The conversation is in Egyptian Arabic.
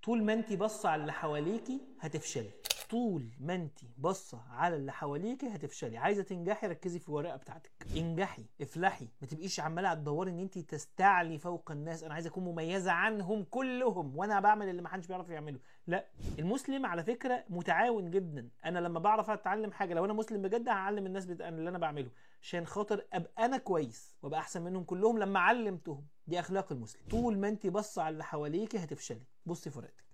طول ما انت باصه على اللي حواليكي هتفشلي طول ما انت باصه على اللي حواليكي هتفشلي عايزه تنجحي ركزي في الورقه بتاعتك انجحي افلحي ما تبقيش عماله تدوري ان انت تستعلي فوق الناس انا عايزه اكون مميزه عنهم كلهم وانا بعمل اللي ما حدش بيعرف يعمله لا المسلم على فكره متعاون جدا انا لما بعرف اتعلم حاجه لو انا مسلم بجد هعلم الناس بت- اللي انا بعمله عشان خاطر ابقى انا كويس وابقى احسن منهم كلهم لما علمتهم دي اخلاق المسلم طول ما انت باصه على اللي حواليكي هتفشلي بصي في ورقتك